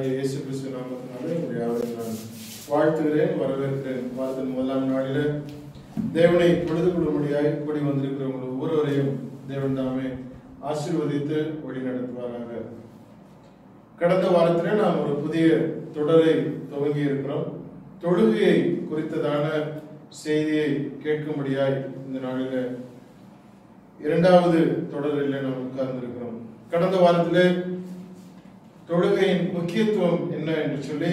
கர்த்தராகிய இயேசு கிறிஸ்து நாமத்தினாலே உங்களை யாவரையும் நான் வாழ்த்துகிறேன் வரவேற்கிறேன் வாரத்தின் முதலாம் நாளில தேவனை பொழுது கொள்ளும்படியாய் கூடி வந்திருக்கிற உங்கள் ஒவ்வொருவரையும் தேவன் தாமே ஆசீர்வதித்து வழி நடத்துவாராக கடந்த வாரத்திலே நாம் ஒரு புதிய தொடரை துவங்கி இருக்கிறோம் தொழுகையை குறித்ததான செய்தியை கேட்கும்படியாய் இந்த நாளில இரண்டாவது தொடரில் நாம் உட்கார்ந்திருக்கிறோம் கடந்த வாரத்திலே தொழுகையின் முக்கியத்துவம் என்ன என்று சொல்லி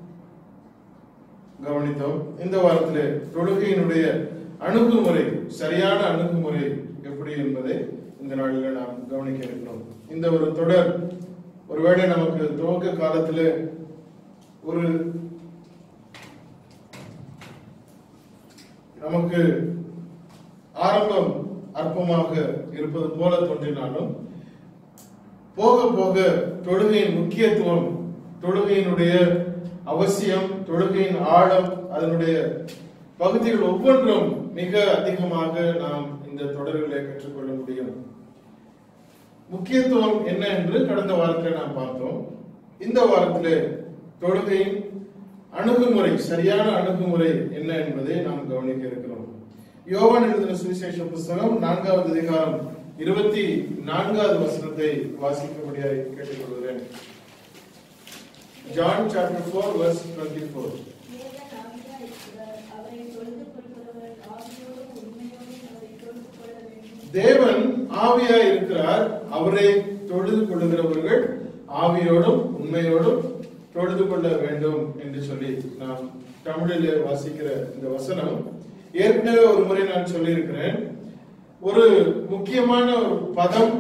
கவனித்தோம் இந்த வாரத்திலே தொழுகையினுடைய அணுகுமுறை சரியான அணுகுமுறை எப்படி என்பதை இந்த நாளில் நாம் கவனிக்க இருக்கிறோம் இந்த ஒரு தொடர் ஒருவேளை நமக்கு துவக்க காலத்திலே ஒரு நமக்கு ஆரம்பம் அற்பமாக இருப்பது போல தோன்றினாலும் போக போக தொழுகையின் முக்கியத்துவம் தொழுகையினுடைய அவசியம் தொழுகையின் ஆழம் அதனுடைய பகுதிகள் ஒவ்வொன்றும் மிக அதிகமாக நாம் இந்த தொடர்களை கற்றுக்கொள்ள முடியும் முக்கியத்துவம் என்ன என்று கடந்த வாரத்தில் நாம் பார்த்தோம் இந்த வாரத்திலே தொழுகையின் அணுகுமுறை சரியான அணுகுமுறை என்ன என்பதை நாம் கவனிக்க இருக்கிறோம் யோவான் எழுதின சுவிசேஷ புஸ்தகம் நான்காவது அதிகாரம் இருபத்தி நான்காவது வசனத்தை வாசிக்கும்படியாய் கேட்டுக்கொள்கிறேன் John chapter four verse twenty four தேவன் ஆவியாய் இருக்கிறார். அவரை தொழுது கொள்கிறவர் ஆவியோடும் உண்மையோடும் அவரை தொழுது கொள்ள வேண்டும். தேவன் ஆவியாய் இருக்கிறார் அவரை தொழுது கொள்ளுகிறவர்கள் ஆவியோடும் உண்மையோடும் தொழுது கொள்ள வேண்டும் என்று சொல்லி நாம் தமிழிலே வாசிக்கிற இந்த வசனம் ஏற்கனவே ஒரு முறை நான் சொல்லியிருக்கிறேன் ஒரு முக்கியமான ஒரு பதம்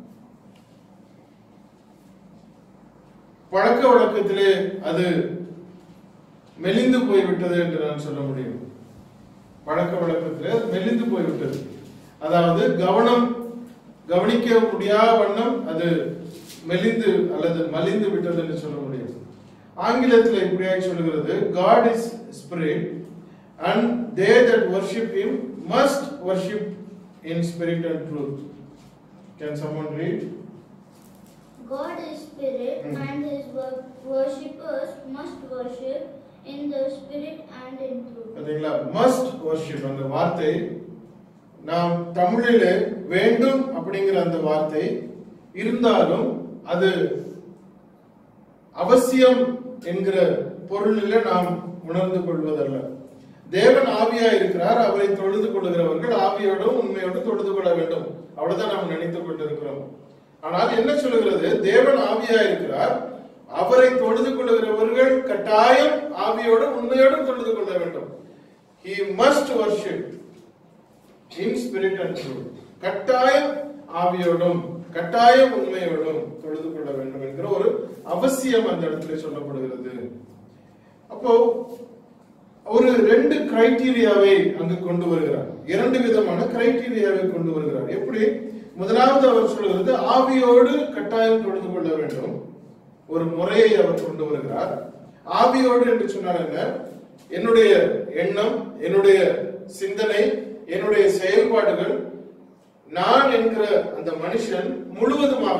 பழக்க வழக்கத்திலே அது மெலிந்து போய்விட்டது என்று நான் சொல்ல முடியும் பழக்க வழக்கத்திலே அது மெலிந்து போய்விட்டது அதாவது கவனம் கவனிக்க முடியாத வண்ணம் அது மெலிந்து அல்லது மலிந்து விட்டது என்று சொல்ல முடியும் ஆங்கிலத்தில் இப்படியாக சொல்கிறது God is spirit and they that worship him must worship in spirit and truth can someone read God is spirit Hmm. and his wor- worshippers must worship in the spirit and in truth. பாத்தீங்களா must worship அந்த வார்த்தை நாம் தமிழிலே வேண்டும் அப்படிங்கிற அந்த வார்த்தை இருந்தாலும் அது அவசியம் என்கிற பொருளில் நாம் உணர்ந்து கொள்வதல்ல தேவன் ஆவியா இருக்கிறார் அவரை தொழுது கொள்கிறவர்கள் ஆவியோடும் உண்மையோடும் தொழுது கொள்ள வேண்டும் அவ்வளவுதான் நாம் நினைத்துக் கொண்டிருக்கிறோம் ஆனால் என்ன சொல்லுகிறது தேவன் ஆவியா இருக்கிறார் அவரை தொழுது கொள்கிறவர்கள் கட்டாயம் ஆவியோடும் உண்மையோடும் தொழுது கொள்ள வேண்டும் he must worship in spirit and truth கட்டாயம் ஆவியோடும் கட்டாயம் உண்மையோடும் தொழுது கொள்ள வேண்டும் என்கிற ஒரு அவசியம் அந்த இடத்துல சொல்லப்படுகிறது அப்போ ஒரு ரெண்டு கிரைட்டீரியாவை அங்கு கொண்டு வருகிறார் இரண்டு விதமான கிரைட்டீரியாவை கொண்டு வருகிறார் எப்படி முதலாவது அவர் சொல்கிறது ஆவியோடு கட்டாயம் தொழுது கொள்ள வேண்டும் ஒரு முறையை அவர் கொண்டு வருகிறார் ஆவியோடு என்று சொன்னால் என்ன என்னுடைய எண்ணம் என்னுடைய சிந்தனை என்னுடைய செயல்பாடுகள் நான் என்கிற அந்த மனுஷன் முழுவதுமாக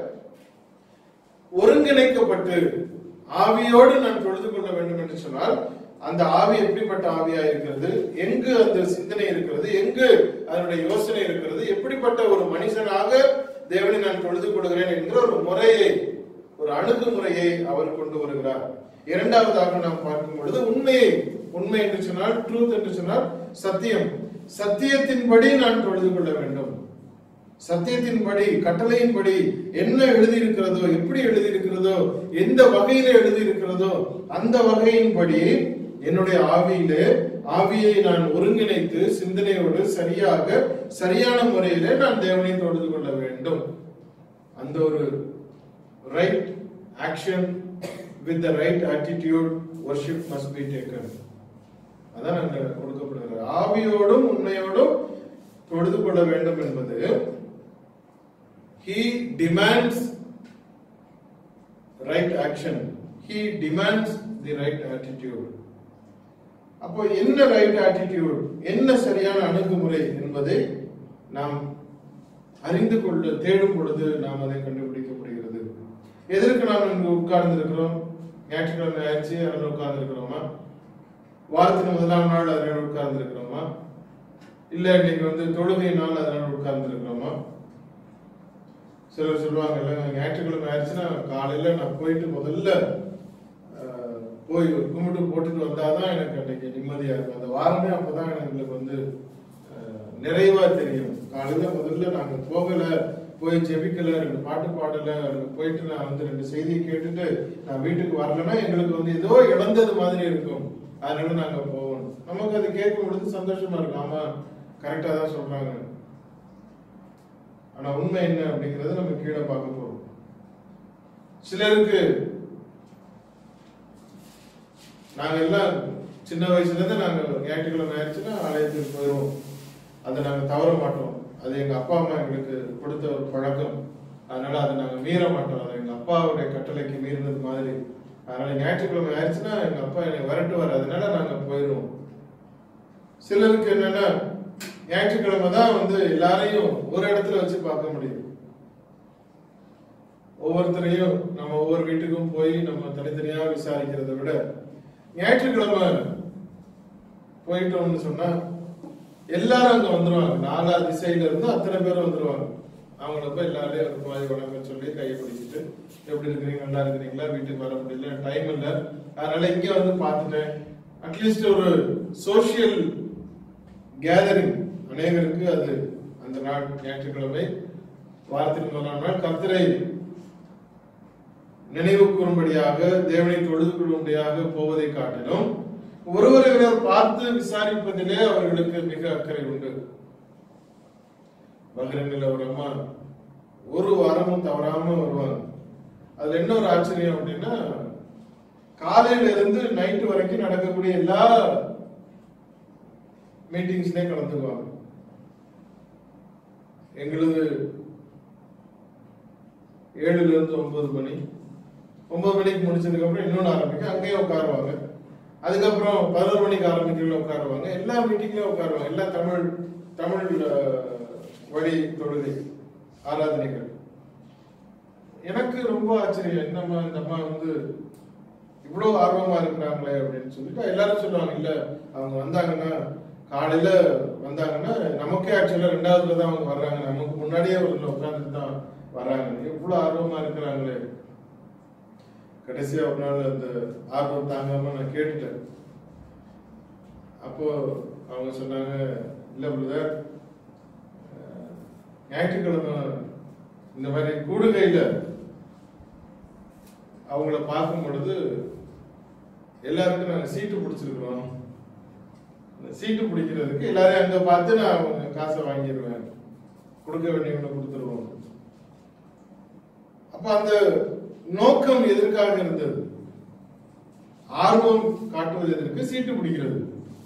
ஒருங்கிணைக்கப்பட்டு ஆவியோடு நான் தொழுது கொள்ள வேண்டும் என்று சொன்னால் அந்த ஆவி எப்படிப்பட்ட ஆவியா இருக்கிறது எங்கு அந்த சிந்தனை இருக்கிறது எங்கு அதனுடைய யோசனை இருக்கிறது எப்படிப்பட்ட ஒரு மனுஷனாக தேவனை நான் தொழுது கொள்கிறேன் என்கிற ஒரு முறையை ஒரு அணுகுமுறையை அவர் கொண்டு வருகிறார் இரண்டாவதாக நாம் பார்க்கும் பொழுது உண்மையை உண்மை என்று சொன்னால் ட்ரூத் என்று சொன்னால் சத்தியம் சத்தியத்தின்படி நான் தொழுது கொள்ள வேண்டும் சத்தியத்தின்படி கட்டளையின்படி என்ன எழுதியிருக்கிறதோ எப்படி எழுதியிருக்கிறதோ எந்த வகையில எழுதியிருக்கிறதோ அந்த வகையின்படி என்னுடைய ஆவியிலே ஆவியை நான் ஒருங்கிணைத்து சிந்தனையோடு சரியாக சரியான முறையிலே நான் தேவனை தொழுது கொள்ள வேண்டும் அந்த ஒரு right action with the right attitude worship must be taken அதான் அங்க கொடுக்கப்படுகிறது ஆவியோடும் உண்மையோடும் தொழுது கொள்ள வேண்டும் என்பது he demands right action he demands the right attitude அப்போ என்ன ரைட் ஆட்டிடியூட் என்ன சரியான அணுகுமுறை என்பதை நாம் அறிந்து கொள்ள தேடும் பொழுது நாம் அதை கண்டுபிடிக்கப்படுகிறது எதற்கு நாம் இங்கு உட்கார்ந்து இருக்கிறோம் ஞாயிற்றுக்கிழமை ஆயிடுச்சு அதில் உட்கார்ந்து இருக்கிறோமா வாரத்தின் முதலாம் நாள் அதில் உட்கார்ந்து இருக்கிறோமா இல்ல இன்னைக்கு வந்து தொழுகை நாள் அதனால உட்கார்ந்து இருக்கிறோமா சிலர் சொல்லுவாங்கல்ல ஞாயிற்றுக்கிழமை ஆயிடுச்சுன்னா காலையில நான் போயிட்டு முதல்ல அஹ், போய் ஒரு கும்பிட்டு போட்டுட்டு வந்தாதான் எனக்கு அன்னைக்கு நிம்மதியா இருக்கும் அந்த வாரமே அப்பதான் எங்களுக்கு வந்து அஹ், நிறைவா தெரியும் காலையில முதல்ல நாங்க போகல போய் ஜெபிக்கல ரெண்டு பாட்டு பாடல அங்க போயிட்டு நான் வந்து ரெண்டு செய்தியை கேட்டுட்டு நான் வீட்டுக்கு வரலன்னா எங்களுக்கு வந்து ஏதோ இழந்தது மாதிரி இருக்கும் அதனால நாங்க போகணும் நமக்கு அது கேட்கும் பொழுது சந்தோஷமா இருக்கும் ஆமா கரெக்டா தான் சொல்றாங்க ஆனா உண்மை என்ன அப்படிங்கறத நம்ம கீழே பார்க்க போறோம் சிலருக்கு நாங்க எல்லாம் சின்ன வயசுல இருந்து நாங்க ஞாயிற்றுக்கிழமை ஆயிடுச்சுன்னா ஆலயத்துக்கு போயிடுவோம் அதை நாங்க தவற மாட்டோம் அது எங்க அப்பா அம்மா எங்களுக்கு கொடுத்த ஒரு பழக்கம் அதனால அதை நாங்க மீற மாட்டோம் அது எங்க அப்பாவுடைய கட்டளைக்கு மீறினது மாதிரி அதனால ஞாயிற்றுக்கிழமை ஆயிடுச்சுன்னா எங்க அப்பா என்னை விரட்டுவார் அதனால நாங்க போயிடுவோம் சிலருக்கு என்னன்னா ஞாயிற்றுக்கிழமை தான் வந்து எல்லாரையும் ஒரு இடத்துல வச்சு பார்க்க முடியும் ஒவ்வொருத்தரையும் நம்ம ஒவ்வொரு வீட்டுக்கும் போய் நம்ம தனித்தனியா விசாரிக்கிறதை விட ஞாயிற்றுக்கிழமை போயிட்டோம்னு சொன்னா எல்லாரும் அங்க வந்துருவாங்க நாலா திசையில இருந்து அத்தனை பேரும் வந்துருவாங்க அவங்கள போய் எல்லாரையும் ஒரு மாதிரி வணக்கம் சொல்லி கையை பிடிச்சிட்டு எப்படி இருக்கிறீங்க நல்லா இருக்கிறீங்களா வீட்டுக்கு வர முடியல டைம் இல்ல அதனால இங்க வந்து பார்த்துட்டேன் அட்லீஸ்ட் ஒரு சோஷியல் கேதரிங் அநேகருக்கு அது அந்த நாள் ஞாயிற்றுக்கிழமை வாரத்தின் முதலாம் நாள் கர்த்தரை நினைவு கூறும்படியாக தேவனை தொழுது கொள்ளும்படியாக போவதை காட்டிலும் ஒருவரை ஒருவர் பார்த்து விசாரிப்பதிலே அவர்களுக்கு மிக அக்கறை உண்டு பகிரங்கில் ஒரு அம்மா ஒரு வாரமும் தவறாம வருவாங்க அதுல என்ன ஒரு ஆச்சரியம் அப்படின்னா காலையில இருந்து நைட்டு வரைக்கும் நடக்கக்கூடிய எல்லா மீட்டிங்ஸ்லயும் கலந்துக்குவாங்க எங்களுது ஏழுல இருந்து ஒன்பது மணி ஒன்பது மணிக்கு முடிச்சதுக்கு அப்புறம் இன்னொன்று ஆரம்பிக்கும் அங்கேயே உட்காருவாங்க அதுக்கப்புறம் பதினோரு மணிக்கு ஆரம்பிக்கிறதுல உட்காருவாங்க எல்லா மீட்டிங்லயும் உட்காருவாங்க எல்லா தமிழ் தமிழ் அஹ், வழி தொழுகை ஆராதனைகள் எனக்கு ரொம்ப ஆச்சரியம் என்னம்மா இந்த அம்மா வந்து இவ்வளவு ஆர்வமா இருக்கிறாங்களே அப்படின்னு சொல்லிட்டு எல்லாரும் சொல்லுவாங்க இல்ல அவங்க வந்தாங்கன்னா காலையில வந்தாங்கன்னா நமக்கே ஆக்சுவலா ரெண்டாவதுல தான் அவங்க வர்றாங்க நமக்கு முன்னாடியே ஒரு உட்காந்துட்டு தான் வர்றாங்க இவ்வளவு ஆர்வமா இருக்கிறாங்களே கடைசியா ஒரு நாள் அந்த ஆர்வம் தாங்காம நான் கேட்டுட்டேன் அப்போ அவங்க சொன்னாங்க இல்ல பிரதர் ஞாயிற்றுக்கிழமை இந்த மாதிரி கூடுகையில அவங்கள பார்க்கும் பொழுது எல்லாருக்கும் நாங்க சீட்டு பிடிச்சிருக்கிறோம் இந்த சீட்டு பிடிக்கிறதுக்கு எல்லாரையும் அங்க பார்த்து நான் அவங்க காசை வாங்கிடுவேன் கொடுக்க வேண்டியவங்களை கொடுத்துருவோம் அப்ப அந்த நோக்கம் எதற்காக இருந்தது ஆர்வம் காட்டுவது எதற்கு சீட்டு பிடிக்கிறது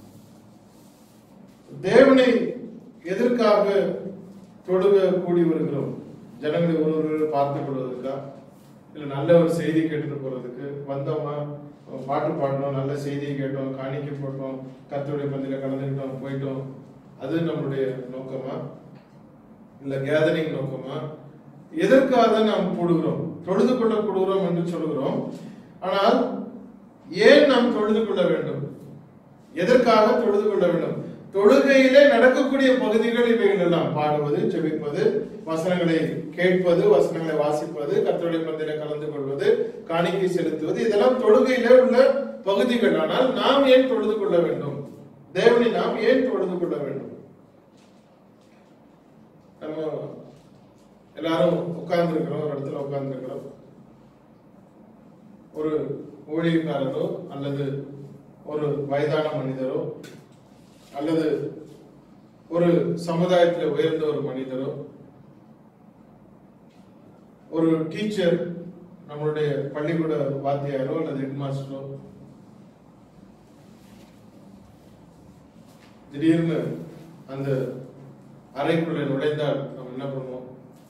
தேவனை எதற்காக தொழுக கூடி வருகிறோம் ஜனங்களை ஒருவர் பார்த்துக் கொள்வதற்கா இல்ல நல்ல ஒரு செய்தி கேட்டுட்டு போறதுக்கு வந்தோமா பாட்டு பாடினோம் நல்ல செய்தியை கேட்டோம் காணிக்கை போட்டோம் கத்தோடைய பந்தியில கலந்துக்கிட்டோம் போயிட்டோம் அது நம்மளுடைய நோக்கமா இல்ல கேதரிங் நோக்கமா எதற்காக நாம் கூடுகிறோம் தொழுது கொள்ள கூடுகிறோம் என்று சொல்கிறோம் ஆனால் ஏன் நாம் தொழுது கொள்ள வேண்டும் எதற்காக தொழுது கொள்ள வேண்டும் தொழுகையிலே நடக்கக்கூடிய பகுதிகள் இவைகள் எல்லாம் பாடுவது செபிப்பது வசனங்களை கேட்பது வசனங்களை வாசிப்பது கத்தருடைய பந்தில கலந்து கொள்வது காணிக்கை செலுத்துவது இதெல்லாம் தொழுகையிலே உள்ள பகுதிகள் ஆனால் நாம் ஏன் தொழுது கொள்ள வேண்டும் தேவனை நாம் ஏன் தொழுது கொள்ள வேண்டும் நம்ம எல்லாரும் உட்கார்ந்து இருக்கிறோம் ஒரு இடத்துல உட்கார்ந்து இருக்கிறோம் ஒரு ஊழியக்காரரோ அல்லது ஒரு வயதான மனிதரோ அல்லது ஒரு சமுதாயத்தில் உயர்ந்த ஒரு மனிதரோ ஒரு டீச்சர் நம்மளுடைய பள்ளிக்கூட வாத்தியாரோ அல்லது ஹெட் மாஸ்டரோ திடீர்னு அந்த அறைக்குள்ள நுழைந்தால் நம்ம என்ன பண்ணுவோம்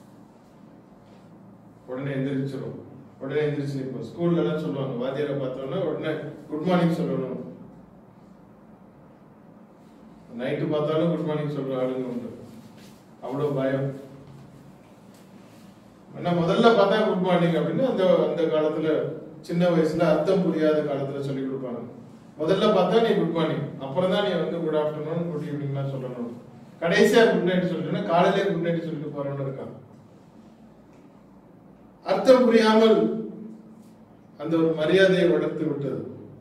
உடனே எந்திரிச்சிரும் உடனே எந்திரிச்சு இப்போ ஸ்கூல்ல எல்லாம் சொல்லுவாங்க வாத்தியாரை பார்த்தோம்னா உடனே குட் மார்னிங் சொல்லணும் நைட்டு பார்த்தாலும் குட் மார்னிங் சொல்ற ஆளுங்க உண்டு அவ்வளவு பயம் என்ன முதல்ல பார்த்தா குட் மார்னிங் அப்படின்னு அந்த அந்த காலத்துல சின்ன வயசுல அர்த்தம் புரியாத காலத்துல சொல்லி கொடுப்பாங்க முதல்ல பார்த்தா நீ குட் மார்னிங் அப்புறம் தான் நீ வந்து குட் ஆஃப்டர்நூன் குட் ஈவினிங்லாம் சொல்லணும் கடைசியா குட் நைட் சொல்லிட்டுனா காலையிலே குட் நைட் சொல்லிட்டு போறவனு இருக்கான் அர்த்தம் புரியாமல் அந்த ஒரு மரியாதையை வளர்த்து விட்டது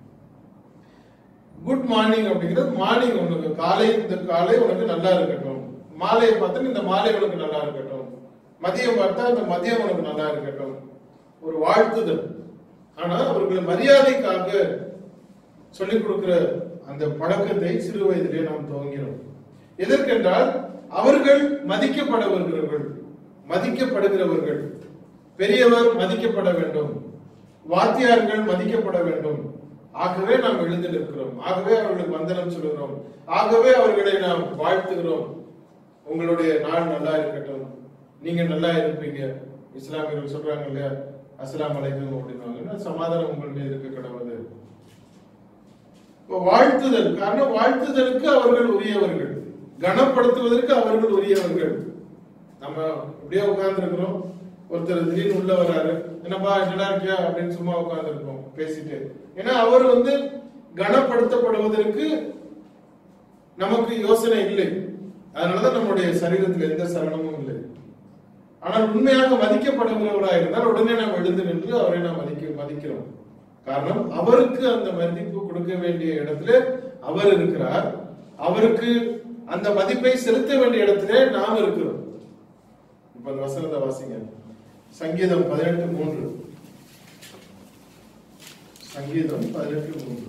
குட் மார்னிங் அப்படிங்கிறது மார்னிங் உனக்கு காலை இந்த காலை உனக்கு நல்லா இருக்கட்டும் மாலையை பார்த்தா இந்த மாலை உனக்கு நல்லா இருக்கட்டும் மதியம் பார்த்தா இந்த மதியம் உனக்கு நல்லா இருக்கட்டும் ஒரு வாழ்த்துதல் ஆனா அவர்களை மரியாதைக்காக சொல்லிக் கொடுக்கிற அந்த பழக்கத்தை சிறு வயதிலே நாம் துவங்கினோம் எதற்கென்றால் அவர்கள் மதிக்கப்பட வருகிறவர்கள் மதிக்கப்படுகிறவர்கள் பெரியவர் மதிக்கப்பட வேண்டும் வாத்தியார்கள் மதிக்கப்பட வேண்டும் ஆகவே நாம் எழுந்து நிற்கிறோம் ஆகவே அவர்களுக்கு வந்தனம் சொல்கிறோம் ஆகவே அவர்களை நாம் வாழ்த்துகிறோம் உங்களுடைய நாள் நல்லா இருக்கட்டும் நீங்க நல்லா இருப்பீங்க இஸ்லாமியர்கள் சொல்றாங்க இல்லையா அஸ்லாம் அலைக்கும் அப்படின்னாங்கன்னா சமாதானம் உங்கள் மீது இருக்க கடவுள் இப்ப வாழ்த்துதல் காரணம் வாழ்த்துதலுக்கு அவர்கள் உரியவர்கள் கனப்படுத்துவதற்கு அவர்கள் உரியவர்கள் நம்ம இப்படியே உட்கார்ந்து இருக்கிறோம் ஒருத்தர் திடீர்னு உள்ள வராரு என்னப்பா நல்லா இருக்கியா அப்படின்னு சும்மா உட்கார்ந்து இருக்கோம் பேசிட்டு ஏன்னா அவர் வந்து கனப்படுத்தப்படுவதற்கு நமக்கு யோசனை இல்லை அதனாலதான் நம்முடைய சரீரத்தில் எந்த சலனமும் இல்லை ஆனால் உண்மையாக மதிக்கப்படுகிறவராக இருந்தால் உடனே நாம் எழுந்து நின்று அவரை நாம் மதிக்க மதிக்கிறோம் காரணம் அவருக்கு அந்த மதிப்பு கொடுக்க வேண்டிய இடத்துல அவர் இருக்கிறார் அவருக்கு அந்த மதிப்பை செலுத்த வேண்டிய இடத்திலே நாம் இருக்கிறோம் இப்ப அந்த வசனத்தை வாசிங்க சங்கீதம் பதினெட்டு மூன்று சங்கீதம் பதினெட்டு மூன்று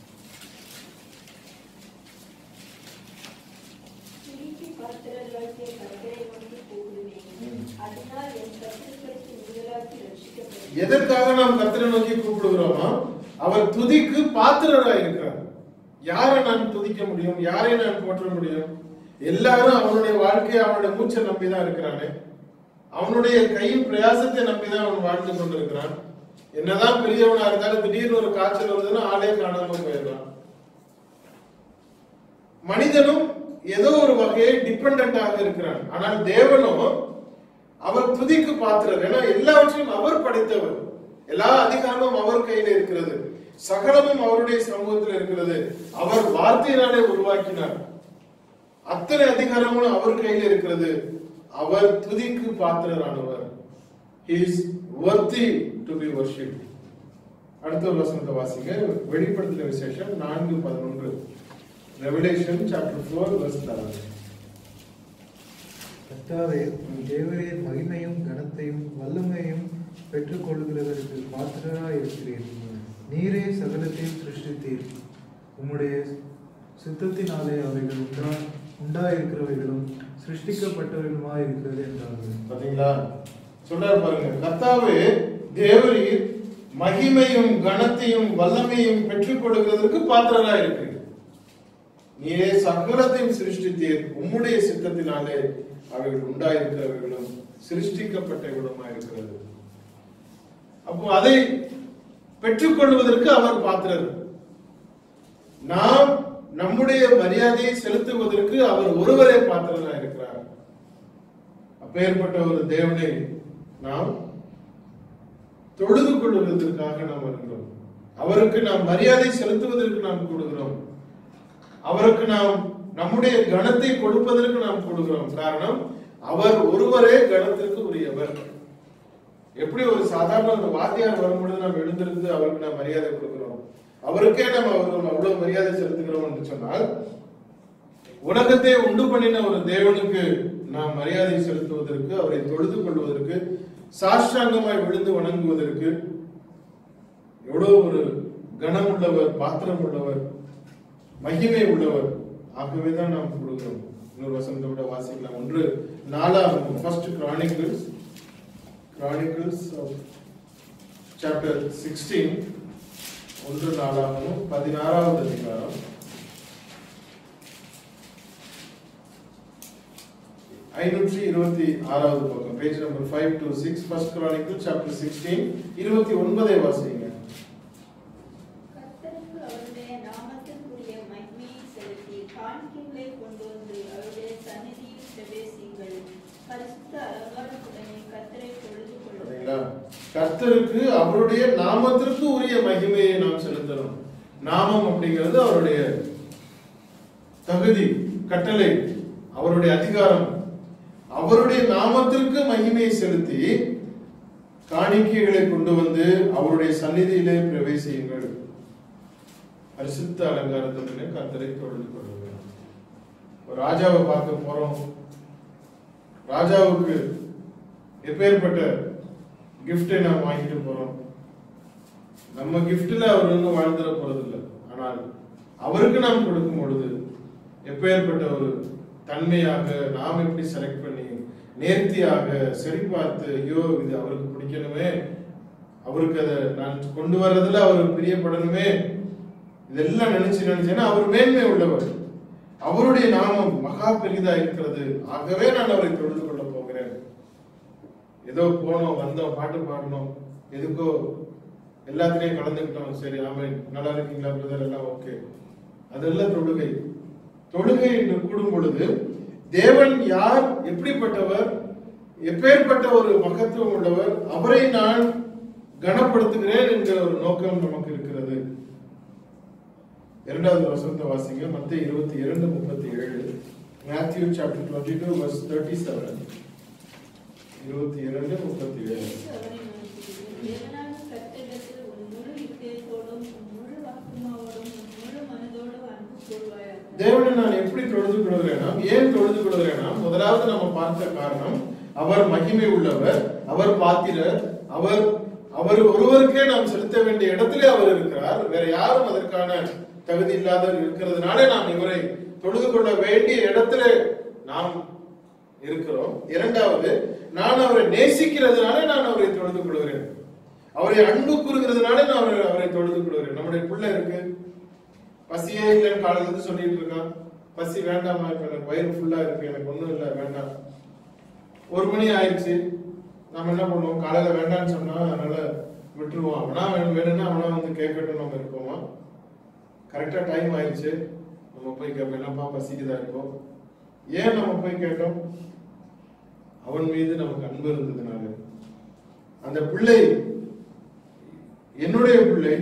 திருப்பி பாத்திரர்களாகிய கர்த்தரை நோக்கி கூப்பிடுவேன். ம். அதனால் என் சத்துருக்களுக்கு விடுதலாக்கி ரட்சிக்கப்படுவேன். எதற்காக நாம் கர்த்தரை நோக்கி கூப்பிடுகிறோமா அவர் துதிக்கு பாத்திரராய் இருக்கிறார் யாரை நான் துதிக்க முடியும் யாரை நான் போற்ற முடியும் எல்லாரும் அவனுடைய வாழ்க்கையை அவனுடைய மூச்சை நம்பிதான் இருக்கிறானே அவனுடைய கையின் பிரயாசத்தை நம்பிதான் அவன் வாழ்ந்து கொண்டிருக்கிறான் என்னதான் பெரியவனா இருந்தாலும் திடீர்னு ஒரு காய்ச்சல் வருதுன்னா ஆளே காணாம போயிடுறான் மனிதனும் ஏதோ ஒரு வகையை டிபெண்டாக இருக்கிறான் ஆனால் தேவனோ அவர் துதிக்கு பாத்திரர் ஏன்னா எல்லாவற்றையும் அவர் படைத்தவர் எல்லா அதிகாரமும் அவர் கையில இருக்கிறது சகலமும் அவருடைய சமூகத்தில் இருக்கிறது அவர் வார்த்தையினாலே உருவாக்கினார் அத்தனை அதிகாரங்களும் அவர் கையில் இருக்கிறது அவர் துதிக்கு பாத்திரரானவர் He is worthy to be worshipped அடுத்த ஒரு வசனத்தை வாசிங்க வெளிப்படுத்தின விசேஷம் நான்கு பதினொன்று Revelation chapter four verse eleven கர்த்தாவே தேவரீர் மகிமையும் கனத்தையும் வல்லமையும் பெற்றுக்கொள்கிறதற்கு பாத்திரராய் இருக்கிறீர் நீரே சகலத்தையும் சிருஷ்டித்தீர் உம்முடைய சித்தத்தினாலே அவைகள் உண்டா உண்டாயிருக்கிறவைகளும் சிருஷ்டிக்கப்பட்டவைகளுமாய் இருக்கிறது என்றார்கள் பாத்தீங்களா சொல்றாரு பாருங்க கர்த்தாவே தேவரீர் மகிமையும் கனத்தையும் வல்லமையும் பெற்றுக் கொடுக்கிறதற்கு பாத்திரரா இருக்கு நீரே சகலத்தையும் சிருஷ்டித்தீர் உம்முடைய சித்தத்தினாலே அவைகள் உண்டாயிருக்கிறவைகளும் சிருஷ்டிக்கப்பட்டவைகளுமா இருக்கிறது அப்போ அதை பெற்றுக்கொள்வதற்கு அவர் பாத்திரர் நாம் நம்முடைய மரியாதையை செலுத்துவதற்கு அவர் ஒருவரே பாத்திரரா இருக்கிறார் அப்பேற்பட்ட ஒரு தேவனை நாம் தொழுது கொள்வதற்காக நாம் வருகிறோம் அவருக்கு நாம் மரியாதை செலுத்துவதற்கு நாம் கூடுகிறோம் அவருக்கு நாம் நம்முடைய கணத்தை கொடுப்பதற்கு நாம் கூடுகிறோம் காரணம் அவர் ஒருவரே கணத்திற்கு உரியவர் எப்படி ஒரு சாதாரண ஒரு வாத்தியார் வரும்பொழுது நாம் எழுந்திருந்து அவருக்கு நாம் மரியாதை கொடுக்கிறோம் அவருக்கே நாம் அவருக்கு அவ்வளவு மரியாதை செலுத்துகிறோம் என்று சொன்னால் உலகத்தை உண்டு பண்ணின ஒரு தேவனுக்கு நாம் மரியாதை செலுத்துவதற்கு அவரை தொழுது கொள்வதற்கு சாஷ்டாங்கமாய் விழுந்து வணங்குவதற்கு எவ்வளவு ஒரு கனம் உள்ளவர் பாத்திரம் உள்ளவர் மகிமை உள்ளவர் ஆகவேதான் நாம் கொடுக்கிறோம் இன்னொரு வசனத்தை விட வாசிக்கலாம் ஒன்று நாலாம் first Chronicles Chronicles chapter sixteen ஒன்று நாலாகவும் பதினாறாவது அதிகாரம் ஐநூற்றி இருபத்தி ஆறாவது பக்கம் page number five two six first Chronicle chapter sixteen இருபத்தி ஒன்பதை வாசிங்க கர்த்தருக்கு அவருடைய நாமத்திற்குரிய மகிமையை செலுத்தி காணிக்கைகளை கொண்டு வந்து அவருடைய சந்நிதியில் பிரவேசிங்கள் பரிசுத்த அலங்காரத்துடனே கர்த்தரை தொழுது கொள்ளுங்கள் சரிங்களா கர்த்தருக்கு அவருடைய நாமத்திற்கு உரிய மகிமையை நாம் செலுத்தணும் நாமம் அப்படிங்கிறது அவருடைய தகுதி கட்டளை அவருடைய அதிகாரம் அவருடைய நாமத்திற்கு மகிமையை செலுத்தி காணிக்கைகளை கொண்டு வந்து அவருடைய சந்நிதியிலே பிரவேசியுங்கள் பரிசுத்த அலங்காரத்துடனே கர்த்தரை தொழுது கொள்ளுங்கள் ஒரு ராஜாவை பார்க்க போறோம் ராஜாவுக்கு எப்பேற்பட்ட கிஃப்டை நாம் வாங்கிட்டு போறோம் நம்ம கிஃப்ட்ல அவர் ஒன்றும் வாழ்ந்துட போறதில்லை ஆனால் அவருக்கு நாம் கொடுக்கும் பொழுது எப்பேற்பட்ட ஒரு தன்மையாக நாம் எப்படி செலக்ட் பண்ணி நேர்த்தியாக சரி பார்த்து ஐயோ இது அவருக்கு பிடிக்கணுமே அவருக்கு அதை நான் கொண்டு வர்றதுல அவர் பிரியப்படணுமே இதெல்லாம் நினைச்சு நினைச்சேன்னா அவர் மேன்மை உள்ளவர் அவருடைய நாமம் மகா பெரிதா இருக்கிறது ஆகவே நான் அவரை தொழுது கொள்ள போகிறேன் ஏதோ போனோம் வந்தோம் பாட்டு பாடணும் எதுக்கோ எல்லாத்துலயும் கலந்துக்கிட்டோம் சரி ஆமை நல்லா இருக்கீங்களா பிரதர் எல்லாம் ஓகே அதெல்லாம் தொழுகை தொழுகை என்று கூடும் பொழுது தேவன் யார் எப்படிப்பட்டவர் எப்பேற்பட்ட ஒரு மகத்துவம் உள்ளவர் அவரை நான் கனப்படுத்துகிறேன் என்கிற ஒரு நோக்கம் நமக்கு இருக்கிறது இரண்டாவது வசனத்தை வாசிங்க மத்திய இருபத்தி இரண்டு முப்பத்தி ஏழு Matthew chapter twenty two verse thirty seven இருபத்தி இரண்டு முப்பத்தி ஏழு இயேசு அவரை நோக்கி, தேவனான கர்த்தரிடத்தில் உன் முழு இதயத்தோடும், உன் முழு ஆத்துமாவோடும், உன் முழு மனதோடும் அன்பு கூறுவாயாக. தேவனை நான் எப்படி தொழுது கொள்கிறேனா ஏன் தொழுது கொள்கிறேனா முதலாவது நம்ம பார்த்த காரணம் அவர் மகிமை உள்ளவர் அவர் பாத்திரர் அவர் அவர் ஒருவருக்கே நாம் செலுத்த வேண்டிய இடத்திலே அவர் இருக்கிறார் வேற யாரும் அதற்கான தகுதி இல்லாதவர் இருக்கிறதுனாலே நாம் இவரை தொழுது கொள்ள வேண்டிய இடத்திலே நாம் இருக்கிறோம் இரண்டாவது நான் அவரை நேசிக்கிறதுனால நான் அவரை தொழுது கொள்கிறேன் அவரை அன்பு கூறுகிறதுனால நான் அவரை அவரை தொழுது கொள்கிறேன் நம்முடைய பிள்ளை இருக்கு பசியே இல்லைன்னு காலையில இருந்து சொல்லிட்டு இருக்கான் பசி வேண்டாமா இப்ப எனக்கு வயிறு ஃபுல்லா இருக்கு எனக்கு ஒண்ணும் இல்லை வேண்டாம் ஒரு மணி ஆயிடுச்சு நம்ம என்ன பண்ணுவோம் காலையில வேண்டாம்னு சொன்னா அதனால விட்டுருவோம் அவனா வேணும் வேணும்னா அவனா வந்து கேட்கட்டும் நம்ம இருப்போமா கரெக்டா டைம் ஆயிடுச்சு நம்ம போய் கேட்போம் என்னப்பா பசிக்குதா இப்போ ஏன் நம்ம போய் கேட்டோம் அவன் மீது நமக்கு அன்பு இருந்ததுனால அந்த பிள்ளை என்னுடைய பிள்ளை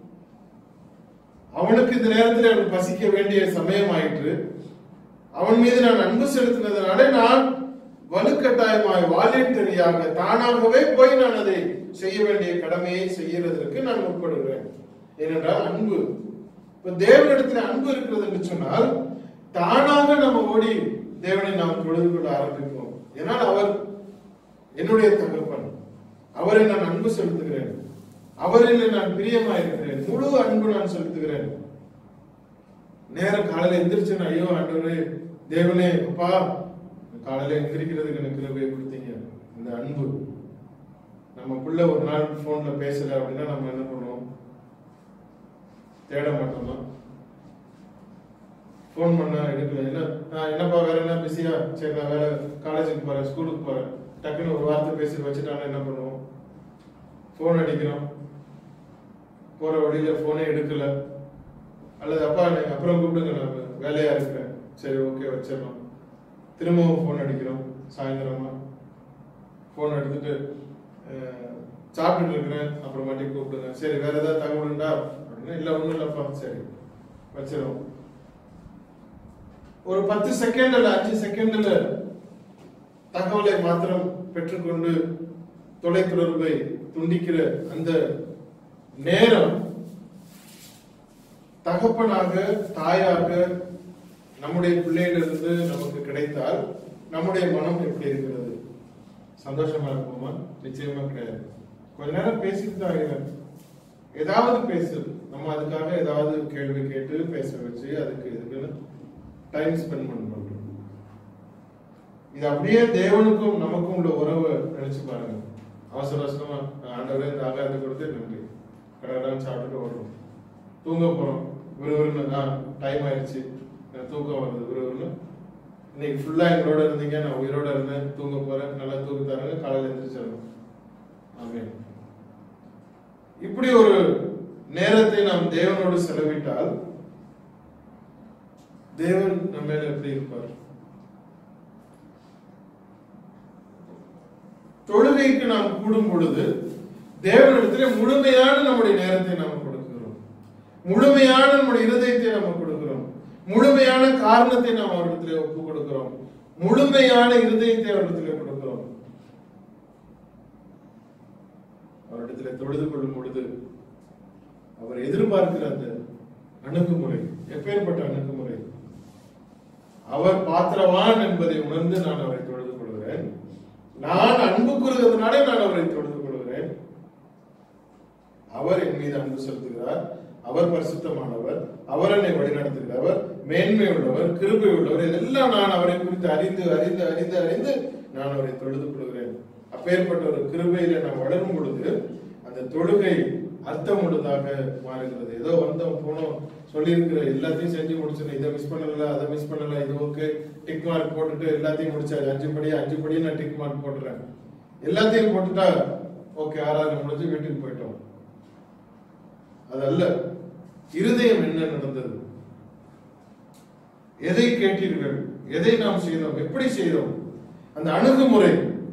அவனுக்கு இந்த நேரத்தில் அவன் பசிக்க வேண்டிய சமயம் ஆயிற்று அவன் மீது நான் அன்பு செலுத்தினதுனால நான் வலுக்கட்டாயமாய் வாலண்டரியாக தானாகவே போய் நான் அதை செய்ய வேண்டிய கடமையை செய்யறதற்கு நான் முற்படுகிறேன் ஏனென்றால் அன்பு இப்ப தேவனிடத்துல அன்பு இருக்கிறது என்று சொன்னால் தானாக நம்ம ஓடி தேவனை நாம் தொழுது கொள்ள ஆரம்பிப்போம் ஏனால் அவர் என்னுடைய தகப்பன் அவரை நான் அன்பு செலுத்துகிறேன் அவரில் நான் பிரியமாயிருக்கிறேன் முழு அன்பு நான் செலுத்துகிறேன் நேரம் காலையில எந்திரிச்சு நான் ஐயோ ஆண்டவரே தேவனே அப்பா காலையில எந்திரிக்கிறதுக்கு எனக்கு கிருபையை கொடுத்தீங்க இந்த அன்பு நம்ம புள்ள ஒரு நாள் போன்ல பேசல அப்படின்னா நம்ம என்ன பண்ணுவோம் தேட மாட்டோமா ஃபோன் பண்ணா எடுக்கல என்ன நான் என்னப்பா வேற என்ன பிஸியா சரி நான் வேற காலேஜுக்கு போறேன் ஸ்கூலுக்கு போறேன் டக்குன்னு ஒரு வார்த்தை பேசி வச்சுட்டானா என்ன பண்ணுவோம் ஃபோன் அடிக்கிறோம் போற வழியில ஃபோனே எடுக்கல அல்லது அப்பா எனக்கு அப்புறம் கூப்பிடுங்க நான் வேலையா இருக்கிறேன் சரி ஓகே வச்சிடறோம் திரும்பவும் ஃபோன் அடிக்கிறோம் சாயந்தரமா ஃபோன் எடுத்துட்டு அஹ், சாப்பிட்டுட்டு இருக்கிறேன் அப்புறமாட்டி கூப்பிடுங்க சரி வேற ஏதாவது தகவல் உண்டா அப்படின்னா இல்ல ஒண்ணும் இல்லப்பா சரி வச்சிடும் ஒரு பத்து செகண்ட் அல்ல அஞ்சு செகண்ட்ல தகவலை மாத்திரம் பெற்றுக்கொண்டு தொலைத்தொடர்பை துண்டிக்கிற அந்த நேரம் தகப்பனாக தாயாக நம்முடைய பிள்ளையிலிருந்து நமக்கு கிடைத்தால் நம்முடைய மனம் எப்படி இருக்கிறது சந்தோஷமா இருக்குமா நிச்சயமா கிடையாது கொஞ்ச நேரம் பேசிட்டு தான் இருக்கிறேன் ஏதாவது பேசு நம்ம அதுக்காக ஏதாவது கேள்வி கேட்டு பேச வச்சு அதுக்கு இதுக்குன்னு டைம் ஸ்பெண்ட் பண்றோம் இது அப்படியே தேவனுக்கும் நமக்கும் உள்ள உறவை நினைச்சு பாருங்க அவசர அவசரமா ஆண்டவரே இந்த ஆகாரத்தை கொடுத்து நன்றி கடகடான்னு சாப்பிட்டுட்டு ஓடுறோம் தூங்க போறோம் விறுவிறுன்னு டைம் ஆயிடுச்சு எனக்கு தூக்கம் வருது விறுவிறுன்னு இன்னைக்கு ஃபுல்லா எங்களோட இருந்தீங்க நான் உயிரோட இருந்தேன் தூங்க போறேன் நல்லா தூங்க தரேங்க காலையில எந்திரிச்சிடணும் ஆமென் இப்படி ஒரு நேரத்தை நாம் தேவனோடு செலவிட்டால் தேவன் நம்ம மேல எப்படி இருப்பார் தொழுகைக்கு நாம் கூடும் பொழுது தேவனிடத்திலே முழுமையான நம்முடைய நேரத்தை நாம் கொடுக்கிறோம் முழுமையான நம்முடைய இருதயத்தை நாம் கொடுக்கிறோம் முழுமையான காரணத்தை நாம் அவரிடத்திலே ஒப்பு கொடுக்கிறோம் முழுமையான இருதயத்தை அவரிடத்திலே கொடுக்கிறோம் அவரிடத்திலே தொழுது கொள்ளும் பொழுது அவர் எதிர்பார்க்கிற அந்த அணுகுமுறை எப்பேற்பட்ட அணுகுமுறை அவர் பாத்திரவான் என்பதை உணர்ந்து நான் அவரை தொழுது கொள்கிறேன் நான் அன்பு கூறுகிறதுனாலே நான் அவரை தொழுது கொள்கிறேன் அவர் என் மீது அன்பு செலுத்துகிறார் அவர் பரிசுத்தமானவர் அவர் என்னை வழிநடத்துகிறவர் மேன்மை உள்ளவர் கிருபை உள்ளவர் இதெல்லாம் நான் அவரை குறித்து அறிந்து அறிந்து அறிந்து அறிந்து நான் அவரை தொழுது கொள்கிறேன் அப்பேற்பட்ட ஒரு கிருபையில நான் வளரும் பொழுது அந்த தொழுகை அர்த்தம் உள்ளதாக மாறுகிறது ஏதோ வந்தோம் போனோம் சொல்லியிருக்கிற எல்லாத்தையும் செஞ்சு முடிச்சிடணும் இதை மிஸ் பண்ணல அதை மிஸ் பண்ணல இது ஓகே டிக் மார்க் போட்டுட்டு எல்லாத்தையும் முடிச்சாரு அஞ்சு படி அஞ்சு படி நான் டிக் மார்க் போட்டுறேன் எல்லாத்தையும் போட்டுட்டா ஓகே ஆறாவது முடிஞ்சு வீட்டுக்கு போயிட்டோம் அதல்ல இருதயம் என்ன நடந்தது எதை கேட்டீர்கள் எதை நாம் செய்தோம் எப்படி செய்தோம் அந்த அணுகுமுறை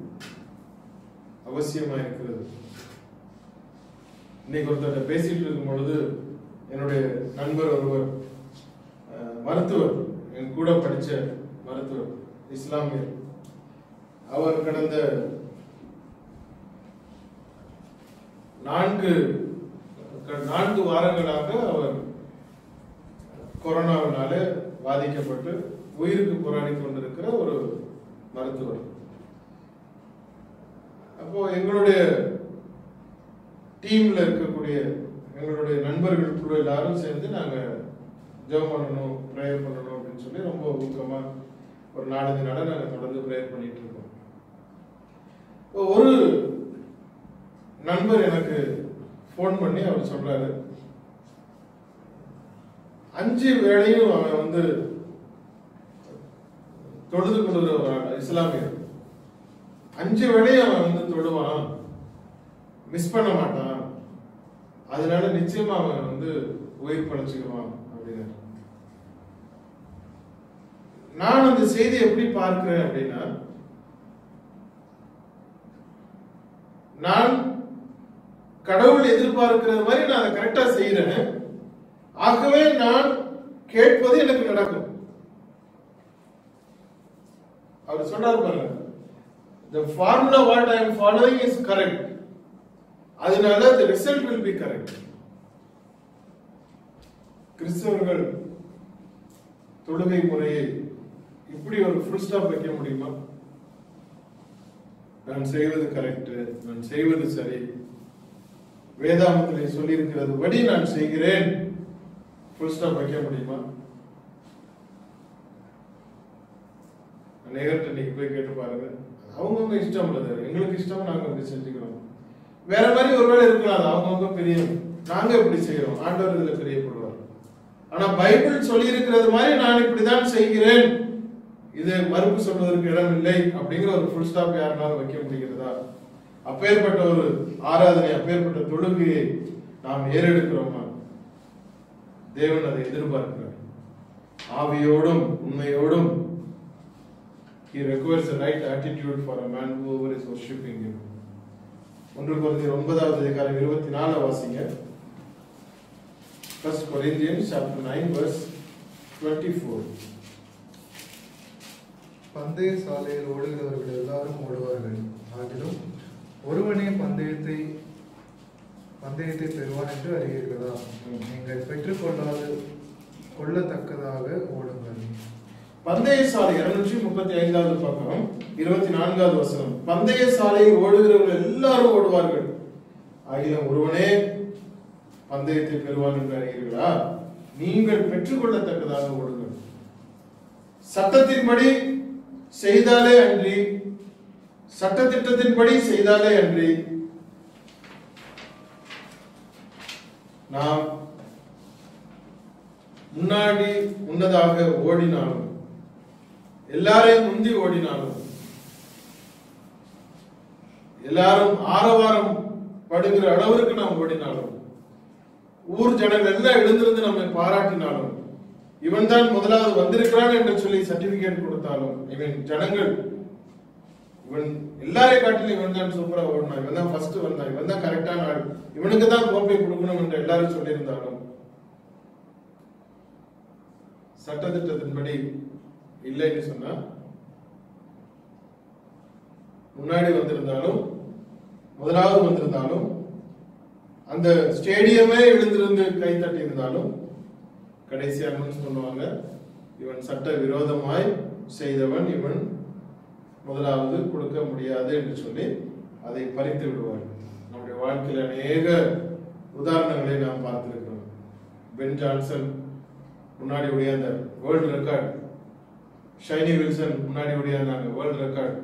அவசியமா இருக்கிறது இன்னைக்கு ஒருத்தர் பேசிட்டு இருக்கும் பொழுது என்னுடைய நண்பர் ஒருவர் அஹ், மருத்துவர் என் கூட படிச்ச மருத்துவர் இஸ்லாமியர் அவர் கடந்த நான்கு க- நான்கு வாரங்களாக அவர் கொரோனாவினால பாதிக்கப்பட்டு உயிருக்கு போராடி கொண்டிருக்கிற ஒரு மருத்துவர் அப்போ எங்களுடைய டீம்ல இருக்கக்கூடிய எங்களுடைய நண்பர்கள் குழு எல்லாரும் சேர்ந்து நாங்க ஜெபம் பண்ணணும் ப்ரேயர் பண்ணணும் அப்படின்னு சொல்லி ரொம்ப ஊக்கமா ஒரு நாலஞ்சு நாளா நாங்க தொடர்ந்து ப்ரேயர் பண்ணிட்டு இருக்கோம் இப்போ ஒரு நண்பர் எனக்கு ஃபோன் பண்ணி அவர் சொல்றாரு அஞ்சு வேளையும் அவன் வந்து தொழுது கொள்கிற ஒரு ஆள், இஸ்லாமியர் அஞ்சு வேளையும் அவன் வந்து தொழுவான் மிஸ் பண்ண மாட்டான் அதனால நிச்சயமா அவன் வந்து உயிர் பழச்சுக்குவான் அப்படின்னு நான் அந்த செய்தி எப்படி பார்க்கிறேன் அப்படின்னா நான் கடவுள் எதிர்பார்க்கிறது மாதிரி நான் அதை கரெக்டா செய்யறேன் ஆகவே நான் கேட்பது எனக்கு நடக்கும் அவர் சொன்னார் பாருங்க the formula what i am following is correct அதனால the result will be correct கிறிஸ்தவர்கள் தொழுகை முறையை இப்படி ஒரு ஃபுல் ஸ்டாப் வைக்க முடியுமா நான் செய்வது கரெக்ட் நான் செய்வது சரி வேதாமத்திலே சொல்லியிருக்கிறது படி நான் செய்கிறேன் ஃபுல் ஸ்டாப் வைக்க முடியுமா நேர்கிட்ட இன்னைக்கு போய் கேட்டு பாருங்க அவங்கவுங்க இஷ்டம் உள்ளது எங்களுக்கு இஷ்டம் நாங்க இப்படி செஞ்சுக்கிறோம் வேற மாதிரி ஒருவேளை இருக்கலாம் அது அவங்கவுங்க பெரிய நாங்க இப்படி செய்யறோம் ஆண்டவர் இதுல பிரியப்படுவார் ஆனா பைபிள் சொல்லி இருக்கிறது மாதிரி நான் இப்படிதான் செய்கிறேன் இது மறுப்பு சொல்வதற்கு இடம் இல்லை அப்படிங்கிற ஒரு ஃபுல் ஸ்டாப் யாருனாலும் வைக்க முடிகிறதா அப்பேற்பட்ட ஒரு ஆராதனை அப்பேற்பட்ட தொழுகையை நாம் ஏறெடுக்கிறோமா தேவன் அதை எதிர்பார்க்கிறார் ஆவியோடும் உண்மையோடும் he requires the right attitude for a man whoever is worshipping him ஒன்று குறைந்தர் ஒன்பதாவது அதிகாரம் இருபத்தி நாலு வாசிங்க first Corinthians chapter nine verse twenty four பந்தய சாலையில் ஓடுகிறவர்கள் எல்லாரும் ஓடுவார்கள் ஆகிலும் ஒருவனே பந்தயத்தை பந்தயத்தை பெறுவான் என்று அறிவீர்களா ம். நீங்கள் பெற்றுக்கொள்ளாது கொள்ளத்தக்கதாக ஓடுங்கள் பந்தய சாலை இருநூற்றி முப்பத்தி ஐந்தாவது பக்கம் இருபத்தி நான்காவது வசனம் பந்தய சாலையில் ஓடுகிறவர்கள் எல்லாரும் ஓடுவார்கள் ஆகிலும் ஒருவனே பந்தயத்தை பெறுவான் என்று அறிகிறீர்களா நீங்கள் பெற்றுக்கொள்ளத்தக்கதாக ஓடுங்கள் சட்டத்தின்படி செய்தாலே அன்றி சட்டத்திட்டத்தின்படி செய்தாலே அன்றி நாம் முன்னாடி முன்னதாக ஓடினாலும் எல்லாரையும் முந்தி ஓடினாலும் எல்லாரும் ஆரவாரம் படுகிற அளவிற்கு நாம் ஓடினாலும் ஊர் ஜனங்கள் எல்லாம் எழுந்திருந்து நம்மை பாராட்டினாலும் இவன் தான் முதலாவது வந்திருக்கிறான் என்று சொல்லி சர்டிபிகேட் கொடுத்தாலும் இவன் ஜனங்கள் இவன் எல்லாரையும் காட்டிலும் இவன் தான் சூப்பரா ஓடினான் இவன் தான் ஃபர்ஸ்ட் வந்தான் இவன் தான் கரெக்டான ஆள் இவனுக்கு தான் கோப்பை கொடுக்கணும் என்று எல்லாரும் சொல்லியிருந்தாலும் சட்டத்திட்டத்தின்படி இல்லைன்னு சொன்னா முன்னாடி வந்திருந்தாலும் முதலாவது வந்திருந்தாலும் அந்த ஸ்டேடியமே எழுந்திருந்து கை தட்டி இருந்தாலும் கடைசி அனௌன்ஸ் பண்ணுவாங்க இவன் சட்ட விரோதமாய் செய்தவன் இவன் முதலாவது கொடுக்க முடியாது என்று சொல்லி அதை பறித்து விடுவார் நம்முடைய வாழ்க்கையில் அநேக உதாரணங்களை நாம் பார்த்திருக்கிறோம் பென் ஜான்சன் முன்னாடி உடையாந்த வேர்ல்டு ரெக்கார்ட் ஷைனி வில்சன் முன்னாடி உடையாந்தாங்க வேர்ல்டு ரெக்கார்ட்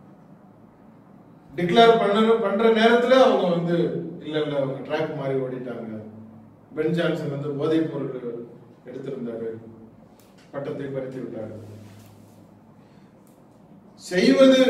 டிக்ளேர் பண்ண பண்ற நேரத்துல அவங்க வந்து இல்ல இல்ல அவங்க ட்ராக் மாதிரி ஓடிட்டாங்க பென் ஜான்சன் வந்து போதைப் பொருள் எடுத்திருந்தாரு பட்டத்தை பறித்து விட்டாரு செய்வது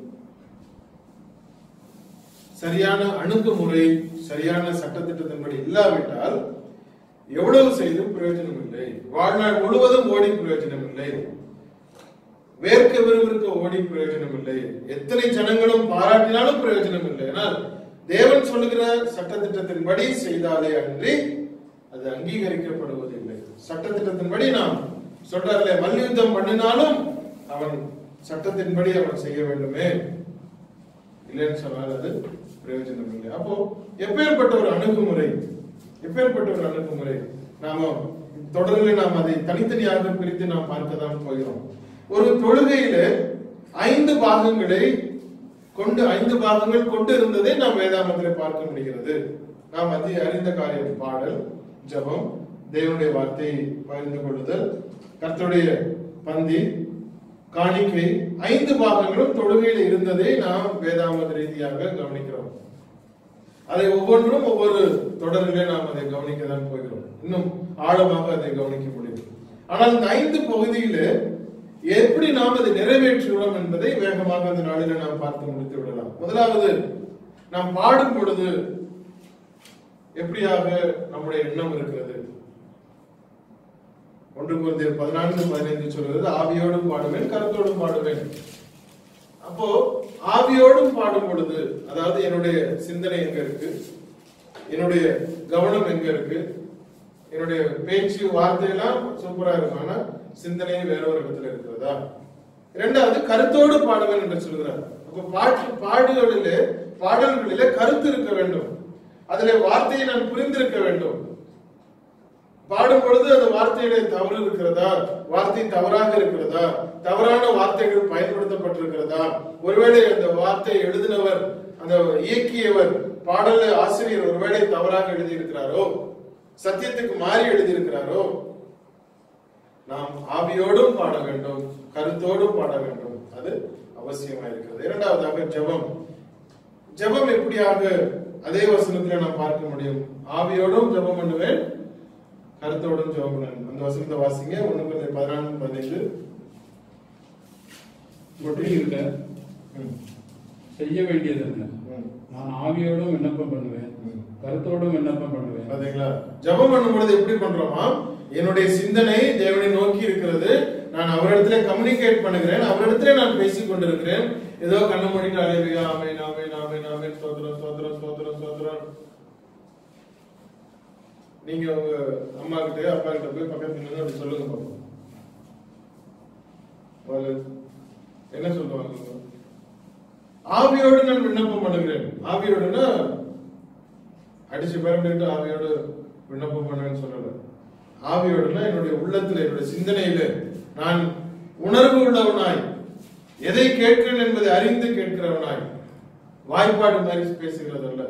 சரியான அணுகுமுறை சரியான சட்டத்திட்டத்தின்படி இல்லாவிட்டால் எவ்வளவு செய்தும் பிரயோஜனம் இல்லை வாழ்நாள் முழுவதும் ஓடி பிரயோஜனம் இல்லை வேர்க்க விறுவிறுக்க ஓடி பிரயோஜனம் இல்லை எத்தனை ஜனங்களும் பாராட்டினாலும் பிரயோஜனம் இல்லை ஆனால் தேவன் சொல்லுகிற சட்டத்திட்டத்தின்படி செய்தாலே அன்றி அது அங்கீகரிக்கப்படுவதில்லை சட்டத்திட்டத்தின்படி நாம் சொல்றார்களே மல்யுத்தம் பண்ணினாலும் அவன் சட்டத்தின்படி அவன் செய்ய வேண்டுமே இல்லைன்னு சொன்னால் அது பிரயோஜனம் இல்லை அப்போ எப்பேற்பட்ட ஒரு அணுகுமுறை எப்பேற்பட்ட ஒரு அணுகுமுறை நாம தொடரில் நாம் அதை தனித்தனியாக பிரித்து நாம் பார்க்க தான் போகிறோம் ஒரு தொழுகையில ஐந்து பாகங்களை கொண்டு ஐந்து பாகங்கள் கொண்டு இருந்ததை நாம் வேதாமத்திலே பார்க்க முடிகிறது நாம் அதி அறிந்த காரியம் பாடல் ஜெபம் தேவனுடைய வார்த்தையை பகிர்ந்து கொள்ளுதல் கர்த்தருடைய பந்தி காணிக்கை ஐந்து பாகங்களும் தொழுகையில் இருந்ததை நாம் வேதாமத ரீதியாக கவனிக்கிறோம் அதை ஒவ்வொன்றும் ஒவ்வொரு தொடரிலே நாம் அதை கவனிக்க தான் போகிறோம் இன்னும் ஆழமாக அதை கவனிக்க முடியும் ஆனால் இந்த ஐந்து பகுதியில எப்படி நாம் அதை நிறைவேற்றுகிறோம் என்பதை வேகமாக அந்த நாளில நாம் பார்த்து முடித்து விடலாம் முதலாவது நாம் பாடும் பொழுது எப்படியாக நம்முடைய எண்ணம் இருக்கிறது ஒன்று குழந்தை பதினான்கு பதினைந்து சொல்கிறது ஆவியோடும் பாடுவேன் கருத்தோடும் பாடுவேன் அப்போ ஆவியோடும் பாடும் பொழுது அதாவது என்னுடைய சிந்தனை எங்க இருக்கு என்னுடைய கவனம் எங்க இருக்கு என்னுடைய பேச்சு வார்த்தையெல்லாம் சூப்பரா இருக்கும் ஆனா சிந்தனை வேற ஒரு இடத்துல இருக்கிறதா இரண்டாவது கருத்தோடு பாடுவேன் என்று சொல்கிறார் அப்ப பாட்டு பாடுகளிலே பாடல்களிலே கருத்து இருக்க வேண்டும் அதிலே வார்த்தையை நான் புரிந்திருக்க வேண்டும் பாடும் பொழுது அந்த வார்த்தையிலே தவறு இருக்கிறதா வார்த்தை தவறாக இருக்கிறதா தவறான வார்த்தைகள் பயன்படுத்தப்பட்டிருக்கிறதா ஒருவேளை அந்த வார்த்தை எழுதினவர் அந்த இயக்கியவர் பாடல ஆசிரியர் ஒருவேளை தவறாக எழுதியிருக்கிறாரோ சத்தியத்துக்கு மாறி எழுதியிருக்கிறாரோ நாம் ஆவியோடும் பாட வேண்டும் கருத்தோடும் பாட வேண்டும் அது அவசியமா இருக்கிறது இரண்டாவதாக ஜெபம் ஜெபம் எப்படியாக அதே வசனத்துல நாம் பார்க்க முடியும் ஆவியோடும் ஜெபம் பண்ணுவேன் கருத்தோடும் ஜெபம் பண்ணுவேன் அந்த வசனத்தை வாசிங்க ஒண்ணு கொஞ்சம் பதினான்கு பதினைந்து இப்படி இருக்க ம், செய்ய வேண்டியது என்ன ம், நான் ஆவியோடும் விண்ணப்பம் பண்ணுவேன் ம். கருத்தோடும் விண்ணப்பம் பண்ணுவேன் பாத்தீங்களா ஜெபம் பண்ணும்பொழுது எப்படி பண்றோமா என்னுடைய சிந்தனை தேவனை நோக்கி இருக்கிறது நான் அவரிடத்துல கம்யூனிகேட் பண்ணுகிறேன் அவரிடத்துல நான் பேசிக் கொண்டிருக்கிறேன் ஏதோ கண்ணு மூடிட்டு அலையா ஆமென் ஆமென் ஆமென் ஆமென் சோதரம் சோதரம் சோதரம் சோதரம் நீங்க உங்க அம்மா கிட்ட அப்பா கிட்ட போய் பக்கத்துல நின்னு அப்படி சொல்லுங்க பாப்போம் அவங்க என்ன சொல்லுவாங்க ஆவியோடு நான் விண்ணப்பம் பண்ணுகிறேன் ஆவியோடுன்னா அடிச்சு பரப்பிட்டு ஆவியோடு விண்ணப்பம் பண்ணுவேன்னு சொல்லல ஆவியோடுனா என்னுடைய உள்ளத்துல என்னுடைய சிந்தனையில நான் உணர்வு உள்ளவனாய் எதை கேட்கிறேன் என்பதை அறிந்து கேட்கிறவனாய் வாய்ப்பாடு மாதிரி பேசுகிறதல்ல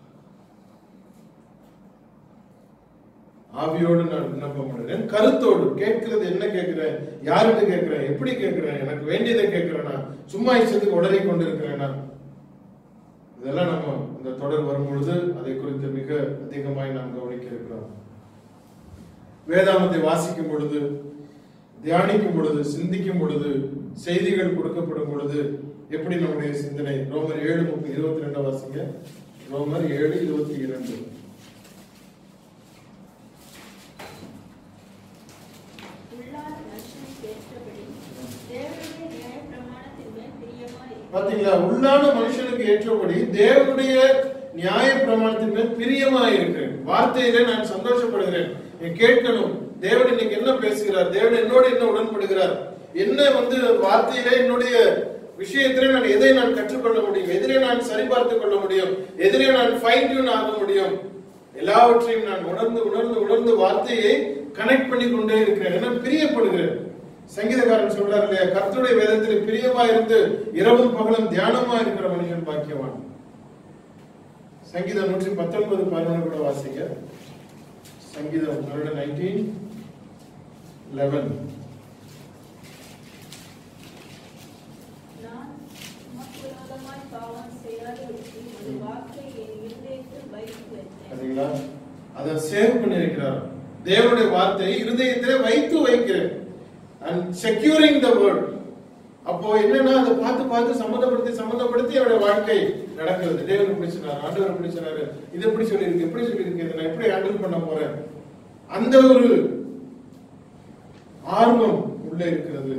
ஆவியோடு நான் விண்ணப்பம் பண்ணுறேன் கருத்தோடு கேட்கிறது என்ன கேட்கிறேன் யார்கிட்ட கேட்கிறேன் எப்படி கேட்கிறேன் எனக்கு வேண்டியதை கேட்கிறேனா சும்மா இஷ்டத்துக்கு உடனே கொண்டிருக்கிறேனா இதெல்லாம் நம்ம இந்த தொடர் வரும்பொழுது அதை குறித்து மிக அதிகமாய் நாம் கவனிக்க இருக்கிறோம் வேதாமத்தை வாசிக்கும் பொழுது தியானிக்கும் பொழுது சிந்திக்கும் பொழுது செய்திகள் கொடுக்கப்படும் பொழுது எப்படி நம்முடைய சிந்தனை ரோமர் ஏழு முப்பது இருபத்தி ரெண்டு வாசிங்க ரோமர் ஏழு இருபத்தி இரண்டு உள்ளார் மனுஷனுக்கு ஏற்றபடி தேவனுடைய நியாயப்பிரமாணத்தின் மேல் பிரியமாய் பாத்தீங்களா உள்ளான மனுஷனுக்கு ஏற்றபடி தேவனுடைய நியாய பிரமாணத்தின் மேல் பிரியமா இருக்கிறேன் வார்த்தையிலே நான் சந்தோஷப்படுகிறேன் நீ கேட்கணும் தேவன் இன்னைக்கு என்ன பேசுகிறார் தேவன் என்னோடு என்ன உடன்படுகிறார் என்ன வந்து வார்த்தையிலே என்னுடைய விஷயத்திலே நான் எதை நான் கற்றுக்கொள்ள முடியும் எதிரே நான் சரிபார்த்துக் கொள்ள முடியும் எதிரே நான் ஃபைன் டியூன் ஆக முடியும் எல்லாவற்றையும் நான் உணர்ந்து உணர்ந்து உணர்ந்து வார்த்தையை கனெக்ட் பண்ணி கொண்டே இருக்கிறேன் என பிரியப்படுகிறேன் சங்கீதக்காரன் சொல்றாரு இல்லையா கர்த்தருடைய வேதத்தில் பிரியமா இருந்து இரவும் பகலும் தியானமா இருக்கிற மனுஷன் பாக்கியவான் சங்கீதம் நூற்றி பத்தொன்பது பதினொன்று கூட வாசிக்க சங்கீதம் நைன்டீன் லெவன் நான் உமக்கு விரோதமாய் பாவம் செய்யாதபடிக்கு உமது வாக்கை என் இருதயத்தில் வைத்து வைத்தேன். பாத்தீங்களா அதை சேவ் பண்ணியிருக்கிறார் தேவனுடைய வார்த்தை இருதயத்திலே வைத்து வைக்கிறேன் அண்ட் செக்யூரிங் த வேர்ட் அப்போ என்னன்னா அதை பார்த்து பார்த்து சம்மந்தப்படுத்தி சம்மந்தப்படுத்தி அவருடைய வாழ்க்கை நடக்கிறது தேவன் எப்படி சொன்னார் ஆண்டவர் எப்படி சொன்னாரு இது எப்படி சொல்லியிருக்கு எப்படி சொல்லியிருக்கு இதை நான் எப்படி ஹேண்டில் பண்ண போறேன் அந்த ஒரு ஆர்வம் உள்ளே இருக்கிறது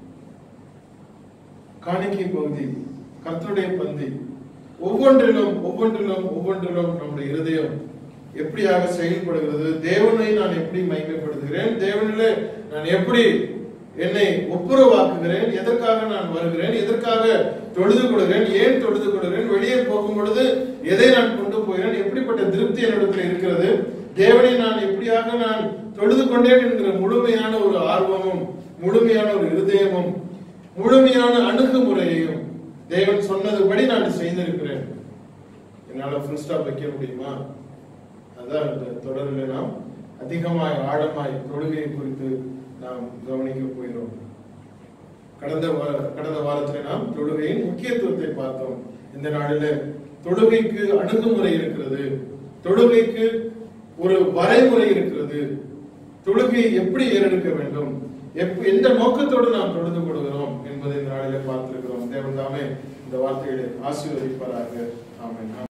காணிக்கை பகுதி கர்த்தருடைய பந்தி ஒவ்வொன்றிலும் ஒவ்வொன்றிலும் ஒவ்வொன்றிலும் நம்முடைய இருதயம் எப்படியாக செயல்படுகிறது தேவனை நான் எப்படி மகிமைப்படுத்துகிறேன் தேவனிலே நான் எப்படி என்னை ஒப்புரவாக்குகிறேன் எதற்காக நான் வருகிறேன் எதற்காக தொழுது கொள்கிறேன் ஏன் தொழுது கொள்கிறேன் வெளியே போகும் பொழுது எதை நான் கொண்டு போகிறேன் எப்படிப்பட்ட திருப்தி என்னிடத்தில் இருக்கிறது தேவனை நான் எப்படியாக நான் தொழுது கொண்டேன் என்கிற முழுமையான ஒரு ஆர்வமும் முழுமையான ஒரு இருதயமும் முழுமையான அணுகுமுறையையும் தேவன் சொன்னதுபடி நான் செய்திருக்கிறேன் என்னால ஃபுல் ஸ்டாப் வைக்க முடியுமா அதான் இந்த தொடரில் நாம் அதிகமாய் ஆழமாய் தொழுகையை குறித்து நாம் கவனிக்க போகிறோம் கடந்த வா- கடந்த வாரத்தில் நாம் தொழுகையின் முக்கியத்துவத்தை பார்த்தோம் இந்த நாளில தொழுகைக்கு அணுகுமுறை இருக்கிறது தொழுகைக்கு ஒரு வரைமுறை இருக்கிறது தொழுகை எப்படி ஏறெடுக்க வேண்டும் எப்- எந்த நோக்கத்தோடு நாம் தொழுது கொள்கிறோம் என்பதை இந்த நாளிலே பார்த்திருக்கிறோம் தேவன் தாமே இந்த வார்த்தைகளை ஆசீர்வதிப்பாராக ஆமென்